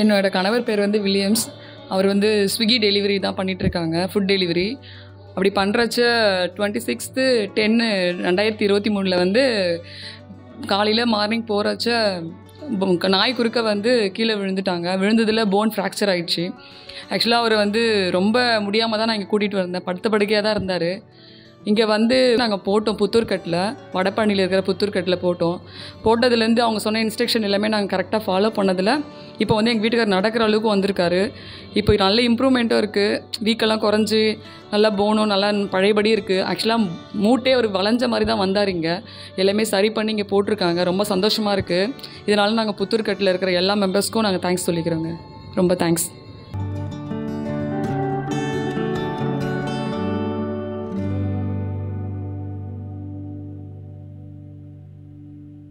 என்னோட கணவர் பேர் வந்து வில்லியம்ஸ் அவர் வந்து ஸ்விக்கி டெலிவரி தான் பண்ணிட்டு இருக்காங்க ஃபுட் டெலிவரி அப்படி பண்ணுறச்ச டுவெண்ட்டி சிக்ஸ்த்து டென்னு ரெண்டாயிரத்தி இருபத்தி மூணில் வந்து காலையில் மார்னிங் போகிறச்ச நாய் குறுக்க வந்து கீழே விழுந்துட்டாங்க விழுந்ததில் போன் ஃப்ராக்சர் ஆயிடுச்சு ஆக்சுவலாக அவர் வந்து ரொம்ப முடியாமல் தான் நான் இங்கே கூட்டிகிட்டு வந்தேன் படுத்த படுக்கையாக தான் இருந்தார் இங்கே வந்து நாங்கள் போட்டோம் புத்தூர்கட்டில் வடபழனியில் இருக்கிற புத்தூர்கட்டில் போட்டோம் போட்டதுலேருந்து அவங்க சொன்ன இன்ஸ்ட்ரக்ஷன் எல்லாமே நாங்கள் கரெக்டாக ஃபாலோ பண்ணதில் இப்போ வந்து எங்கள் வீட்டுக்கார் நடக்கிற அளவுக்கு வந்திருக்காரு இப்போ நல்ல இம்ப்ரூவ்மெண்ட்டும் இருக்குது வீக்கெல்லாம் குறைஞ்சி நல்லா போனும் நல்லா பழையபடி இருக்குது ஆக்சுவலாக மூட்டே ஒரு வளைஞ்ச மாதிரி தான் வந்தார் இங்கே எல்லாமே சரி பண்ணி இங்கே போட்டிருக்காங்க ரொம்ப சந்தோஷமாக இருக்குது இதனால நாங்கள் புத்தூர்கட்டில் இருக்கிற எல்லா மெம்பர்ஸ்க்கும் நாங்கள் தேங்க்ஸ் சொல்லிக்கிறோங்க ரொம்ப தேங்க்ஸ்